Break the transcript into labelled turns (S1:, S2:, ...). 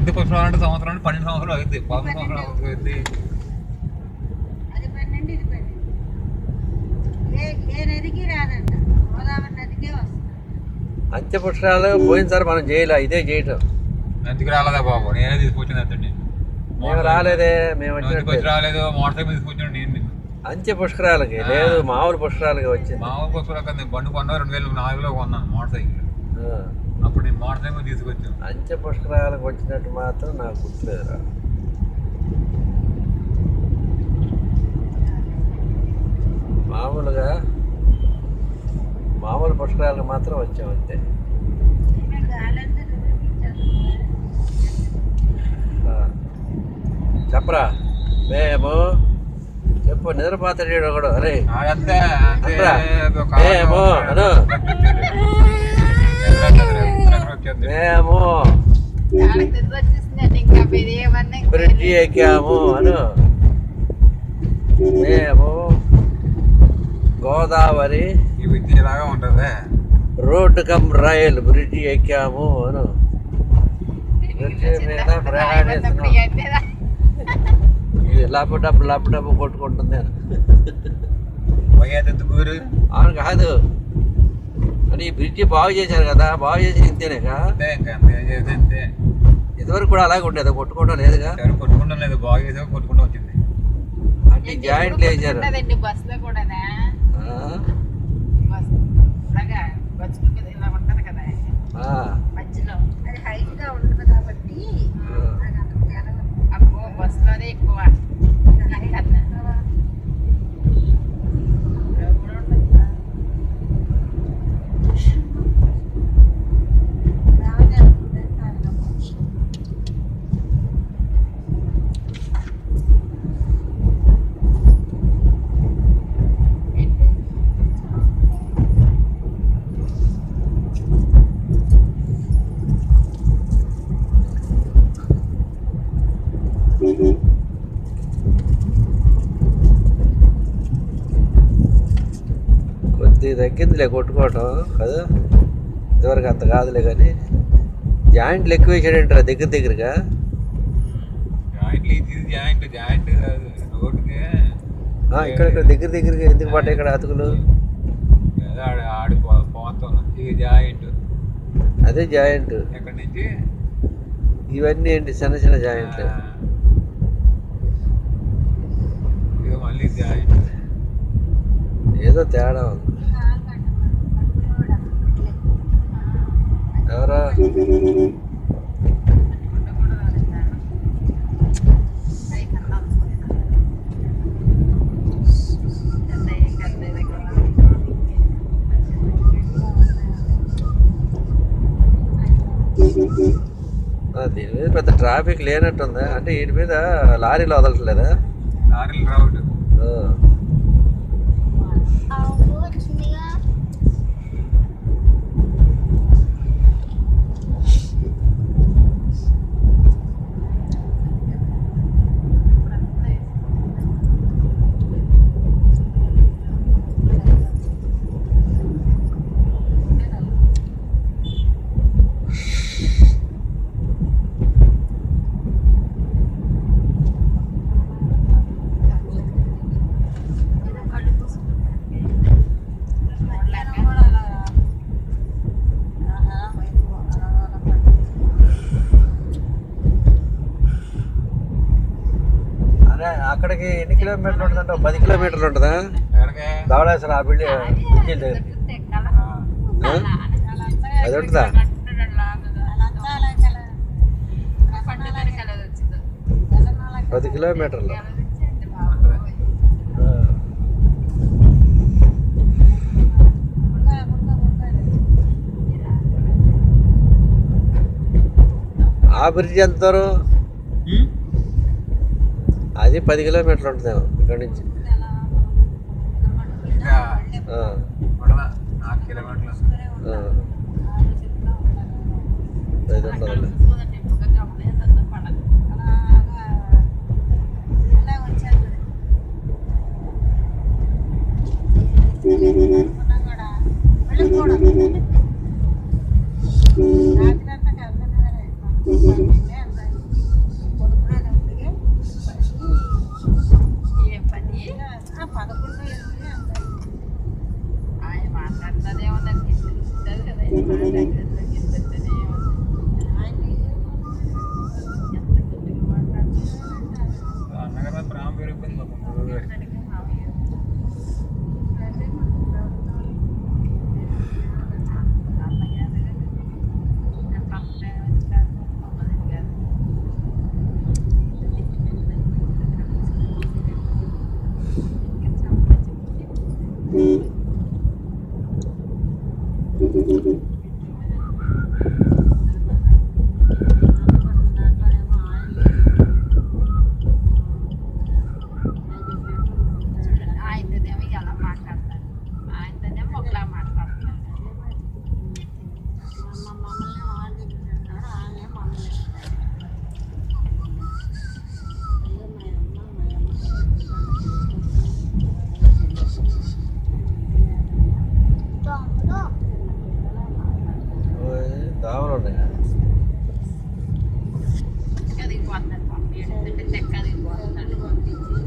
S1: నంది పుష్పం అంటే సంవత్సరం అంటే పన్నెండు సంవత్సరాలు అవుతుంది పదమూడు సంవత్సరాలు అవుతుంది
S2: అది పన్నెండు ఇది పన్నెండు ఏ ఏ నదికి రాదంట గోదావరి నదికే వస్తుంది
S3: అంత్య పుష్కరాలు పోయినసారి మనం చేయలే ఇదే చేయటం
S1: నందికి రాలేదా బాబు నేనే తీసుకొచ్చాను అంతండి
S3: మేము రాలేదే మేము
S1: నందికి వచ్చి
S3: వచ్చినట్టు
S1: రాలేదు మోటార్ సైకిల్ తీసుకొచ్చాను నేను నిన్ను.
S3: అంత్య పుష్కరాలకి లేదు మామూలు పుష్కరాలకి వచ్చింది
S1: మామూలు పుష్పరాలు కదా నేను బండి కొన్నా రెండు వేల నాలుగులో కొన్నాను మోటార్ సైకిల్
S3: ఆ.
S1: అప్పుడు నేను మోటార్ సైకిల్ తీసుకొచ్చాను
S3: అంత్య పుష్కరాలకు వచ్చినట్టు మాత్రం నాకు గుర్తులేదురా మామూలుగా మామూలు పుష్కరాలకు మాత్రం వచ్చాం అంతే
S2: గాలంతా నిద్రపించాను
S3: ఆ. చెప్పరా మేము చెప్పు నిద్రపోతాడు ఒకడు అరే
S1: అదంతే అంతే
S3: అనరా?
S1: ఒక
S3: ఏమో, అను.
S1: వచ్చేది
S3: మేము
S4: వాళ్ళకి తెలిసి వచ్చేసిందండి ఇంకా మీరు ఏమన్నా ఇంకా
S3: బ్రిడ్జి ఎక్కాము అను మేము గోదావరి
S1: ఈ విద్య ఇలాగా ఉంటుంది
S3: రోడ్డు కమ్ రైల్ బ్రిడ్జి ఎక్కాము అను బ్రిడ్జి మీద ప్రయాణిస్తున్నాం
S4: అయిపోయిందా?
S3: ఇది లబ్బు డబ్బు లబ్బు డబ్బు కొట్టుకుంటుంది అని
S1: పోయేది గురు
S3: అవును కాదు అని ఈ బ్రిడ్జి బాగు చేశారు కదా బాగు చేసి ఇంతేనేగా
S1: అంతే ఇంకా అంతే చేస్తే అంతే
S3: ఇదివరకు కూడా అలాగే ఉండేది కొట్టుకోవడం లేదుగా
S1: ఎవరు కొట్టుకుంటాం లేదు బాగా చేసాక కొట్టుకుంటూ వచ్చింది
S3: అంటే జాయింట్లు వేసారు
S4: ఉంటుందండి బస్సులో కూడానా
S3: ఆ,
S4: బస్ ఇలాగా బస్సుల మీద ఇలా ఉంటది కదా
S3: ఆ,
S4: మధ్యలో
S2: అది హైట్ గా ఉంటుంది కాబట్టి అది అంత తెలవదు.
S4: అబ్బో బస్సులోనే ఎక్కువ కన్నా. ఎవరు ఉండదు.
S2: రావణాలు ఉంటారు.
S3: కొద్ది తగ్గిందిలే కొట్టుకోవటం కదా ఇదివరకు అంత కాదులే కానీ జాయింట్లు ఎక్కువ వేసాడంటారా దగ్గర దగ్గరగా
S1: జాయింట్లు ఇది జాయింట్ జాయింట్ కాదు రోడ్డుకి
S3: ఆ, ఇక్కడ ఇక్కడ దగ్గర దగ్గరగా ఎందుకు పడ్డాయి ఇక్కడ అతుకులు
S1: ఏదో ఆడి ఆడి పో- పోతున్నాం ఇది జాయింట్
S3: అదే జాయింట్
S1: ఎక్కడి నుంచి
S3: ఇవన్నీ ఏంటి చిన్న చిన్న జాయింట్లు
S1: ఆ, ఇక మళ్ళీ జాయింట్
S3: ఏదో తేడా ఉంది
S2: కాలు కట్టమని పట్టుకునేవాడు అప్పట్లో.
S3: ఎవరా
S4: ఉండకూడదు వాళ్ళ పై కన్నా అనుకునేది. కన్నయ్య, కన్నయ్య దగ్గర.
S3: ఆ, దీని మీద పెద్ద ట్రాఫిక్ లేనట్టుందా అంటే వీటి మీద లారీలు వదలట్లేదా
S1: లారీలు రావద్దు
S3: ఆ.
S2: కళ్ళు మూసుకుంటారు. మధ్యాహ్నం కూడా అలా ఆహా, వైపు అలా అలా పట్టుకుంటారు.
S3: అదే అక్కడికి ఎన్ని కిలోమీటర్లు ఉంటుందంటే ఒక పది కిలోమీటర్లు ఉంటుందా
S1: ఎక్కడికి
S3: ధవళేశ్వరం ఆ బిల్డింగ్ బ్రిడ్జి దగ్గర
S1: ఆ,
S3: ఆ? అది ఉంటుందా
S2: అలంతా అలా కల తెలంగాణ
S3: పది కిలోమీటర్లు ఆ.
S2: ముక్క ముక్క ముక్క
S3: ఆ బ్రిడ్జి ఎంత దూరం
S1: ఉమ్,
S3: అది పది కిలోమీటర్లు ఉంటుందేమో ఇక్కడ నుంచి
S1: ఇంకా
S3: ఆ,
S1: ఉండదా నాలుగు కిలోమీటర్లు
S3: ఆ. ఐదు ఉంటుందిలే ఉంది కదా
S4: చెక్క దిగిపోతున్నాడు పాపం. ఏంటంటే చెక్క దిగిపోతున్నాడు.
S2: పంపించి